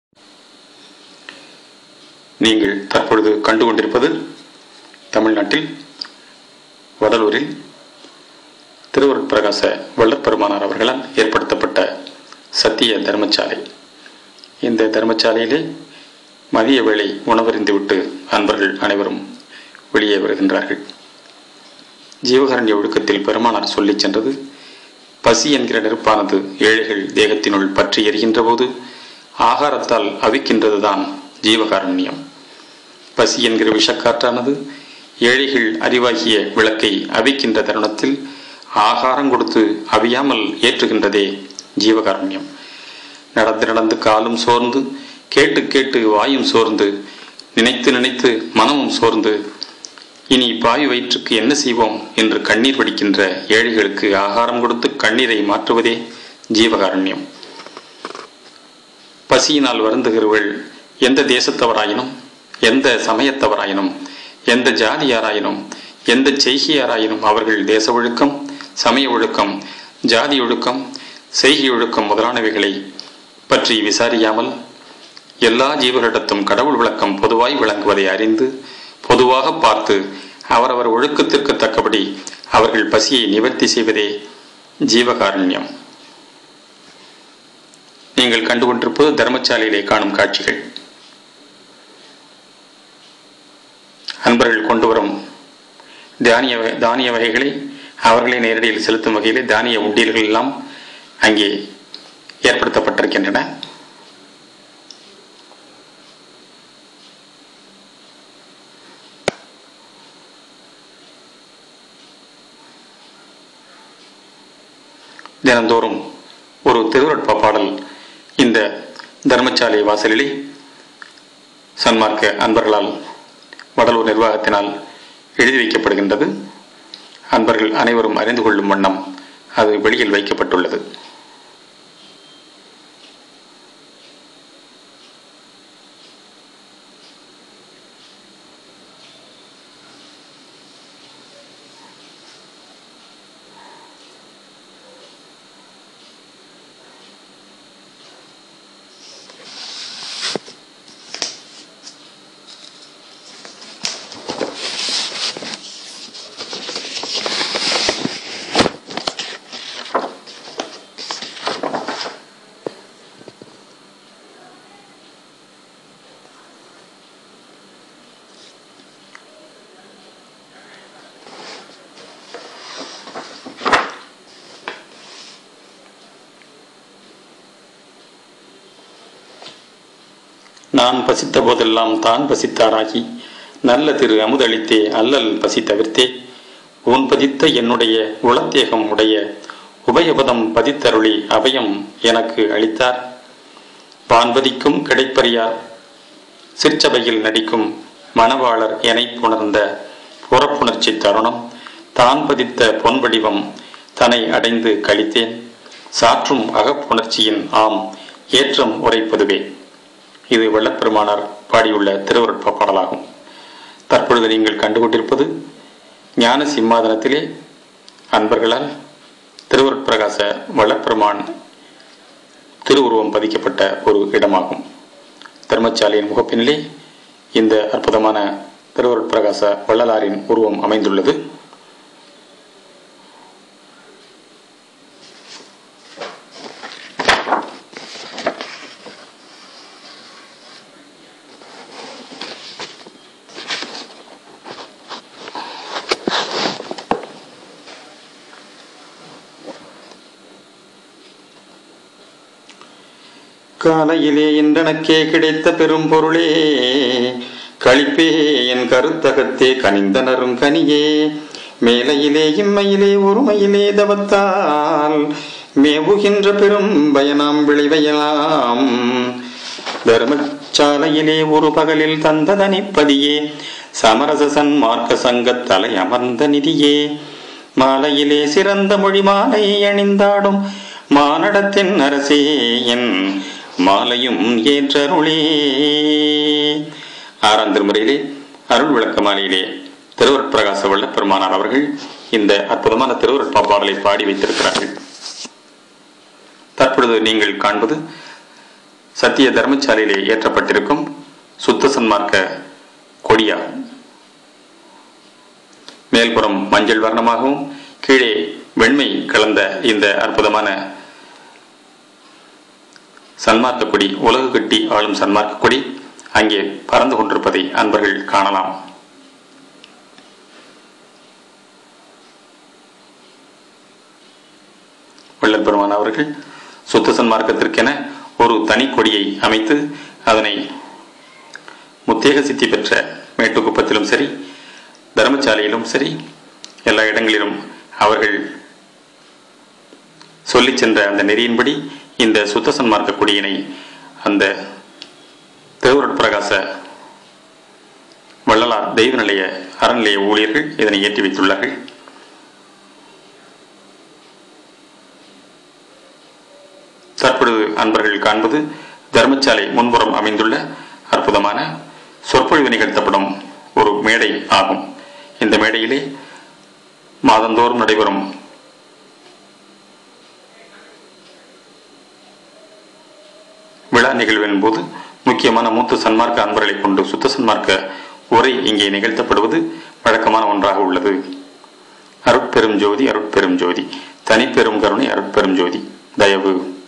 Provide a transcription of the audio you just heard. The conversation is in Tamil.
நீங்கள் தற்பொழுது கண்டு கொண்டிருப்பது தமிழ்நாட்டில் வடலூரில் திருவருட்பிரகாச வள்ளற்பெருமானார் அவர்களால் ஏற்படுத்தப்பட்ட சத்திய தர்மசாலை இந்த தர்மசாலையிலே மதிய வேளை உணவறிந்துவிட்டு அன்பர்கள் அனைவரும் வெளியே வருகின்றார்கள் ஜீவகரண்ய ஒழுக்கத்தில் பெருமானார் சொல்லிச் சென்றது பசி என்கிற நெருப்பானது ஏழைகள் தேகத்தினுள் பற்றி எரிகின்ற போது ஆகாரத்தால் அவிக்கின்றதுதான் ஜீவகாருண்யம் பசி என்கிற விஷக்காற்றானது ஏழைகள் அறிவாகிய விளக்கை அவிக்கின்ற தருணத்தில் ஆகாரம் கொடுத்து அவியாமல் ஏற்றுகின்றதே ஜீவகாருண்யம் நடந்து நடந்து காலும் சோர்ந்து கேட்டு கேட்டு வாயும் சோர்ந்து நினைத்து நினைத்து மனமும் சோர்ந்து இனி பாய் வயிற்றுக்கு என்ன செய்வோம் என்று கண்ணீர் வடிக்கின்ற ஏழைகளுக்கு ஆகாரம் கொடுத்து கண்ணீரை மாற்றுவதே ஜீவகாருண்யம் பசியினால் வருந்துகிறவர்கள் எந்த தேசத்தவராயினும் எந்த சமயத்தவராயினும் எந்த ஜாதியாராயினும் எந்த செய்கையாராயினும் அவர்கள் தேச ஒழுக்கம் சமய ஒழுக்கம் ஜாதி ஒழுக்கம் செய்கை ஒழுக்கம் முதலானவைகளை பற்றி விசாரியாமல் எல்லா ஜீவர்களிடத்தும் கடவுள் விளக்கம் பொதுவாய் விளங்குவதை அறிந்து பொதுவாக பார்த்து அவரவர் ஒழுக்கத்திற்கு தக்கபடி அவர்கள் பசியை நிவர்த்தி செய்வதே ஜீவகாருண்யம் நீங்கள் கண்டுகொண்டிருப்பது தர்மசாலையிலே காணும் காட்சிகள் அன்பர்கள் கொண்டு வரும் தானிய தானிய வகைகளை அவர்களே நேரடியில் செலுத்தும் வகையிலே தானிய உண்டியல்கள் எல்லாம் அங்கே ஏற்படுத்தப்பட்டிருக்கின்றன தினந்தோறும் ஒரு திருவருட்ப பாடல் இந்த தர்மசாலை வாசலிலே சன்மார்க்க அன்பர்களால் வடலூர் நிர்வாகத்தினால் எழுதி வைக்கப்படுகின்றது அன்பர்கள் அனைவரும் அறிந்து கொள்ளும் வண்ணம் அது வெளியில் வைக்கப்பட்டுள்ளது நான் பசித்த போதெல்லாம் தான் பசித்தாராகி நல்ல திரு அமுதளித்தே அல்லல் பசி தவிர்த்தே உன் பதித்த என்னுடைய உளத்தேகம் உடைய உபயபதம் பதித்தருளி அபயம் எனக்கு அளித்தார் வான்பதிக்கும் கிடைப்பறியார் சிற்சபையில் நடிக்கும் மணவாளர் எனை புணர்ந்த புறப்புணர்ச்சி தருணம் தான் பதித்த பொன்வடிவம் தன்னை அடைந்து கழித்தேன் சாற்றும் அகப்புணர்ச்சியின் ஆம் ஏற்றம் உரைப்பதுவே இது வெள்ளப்பெருமானார் பாடியுள்ள திருவருட்ப பாடலாகும் தற்பொழுது நீங்கள் கண்டுகொண்டிருப்பது ஞான சிம்மாதனத்திலே அன்பர்களால் திருவருட்பிரகாச வள்ளப்பெருமான் திருவுருவம் பதிக்கப்பட்ட ஒரு இடமாகும் தர்மசாலையின் முகப்பினிலே இந்த அற்புதமான திருவருட்பிரகாச வள்ளலாரின் உருவம் அமைந்துள்ளது காலையிலே என்றனக்கே கிடைத்த பெரும் பொருளே களிப்பே என் கருத்தகத்தே கனிந்தனரும் கனியே மேலையிலே இம்மையிலே ஒருமையிலே தவத்தால் மேவுகின்ற பெரும் பயனாம் விளைவையலாம் தர்மச்சாலையிலே ஒரு பகலில் தந்த தனிப்பதியே சமரச சன்மார்க்க சங்கத் தலை அமர்ந்த நிதியே மாலையிலே சிறந்த மொழி மாலை அணிந்தாடும் மானடத்தின் அரசே என் மாலையும் ஏற்றருளே ஆறாம் திருமுறையிலே அருள் விளக்க மாலையிலே திருவருட்பிரகாச வல்லப்பெருமானார் அவர்கள் இந்த அற்புதமான திருவருட்பா பாடலை பாடி வைத்திருக்கிறார்கள் தற்பொழுது நீங்கள் காண்பது சத்திய தர்மசாலையிலே ஏற்றப்பட்டிருக்கும் சுத்த சன்மார்க்க கொடியாகும் மேல்புறம் மஞ்சள் வர்ணமாகவும் கீழே வெண்மை கலந்த இந்த அற்புதமான சன்மார்க்க கொடி உலகு கட்டி ஆளும் சன்மார்க்க கொடி அங்கே பறந்து கொண்டிருப்பதை அன்பர்கள் காணலாம் வள்ளல் பெருமான் அவர்கள் சுத்த சன்மார்க்கத்திற்கென ஒரு தனி கொடியை அமைத்து அதனை முத்தேக சித்தி பெற்ற மேட்டுக்குப்பத்திலும் சரி தர்மசாலையிலும் சரி எல்லா இடங்களிலும் அவர்கள் சொல்லிச் சென்ற அந்த நெறியின்படி இந்த சுத்த சன்மார்க்க கொடியினை அந்த தேவரட்பிரகாச வள்ளலார் தெய்வ நிலைய அறநிலைய ஊழியர்கள் இதனை ஏற்றி வைத்துள்ளார்கள் தற்பொழுது அன்பர்கள் காண்பது தர்மசாலை முன்புறம் அமைந்துள்ள அற்புதமான சொற்பொழிவு நிகழ்த்தப்படும் ஒரு மேடை ஆகும் இந்த மேடையிலே மாதந்தோறும் நடைபெறும் விழா நிகழ்வின் போது முக்கியமான மூத்த சன்மார்க்க அன்பர்களை கொண்டு சுத்த சன்மார்க்க உரை இங்கே நிகழ்த்தப்படுவது வழக்கமான ஒன்றாக உள்ளது அருட்பெரும் ஜோதி அருட்பெரும் ஜோதி தனிப்பெரும் கருணை அருட்பெரும் ஜோதி தயவு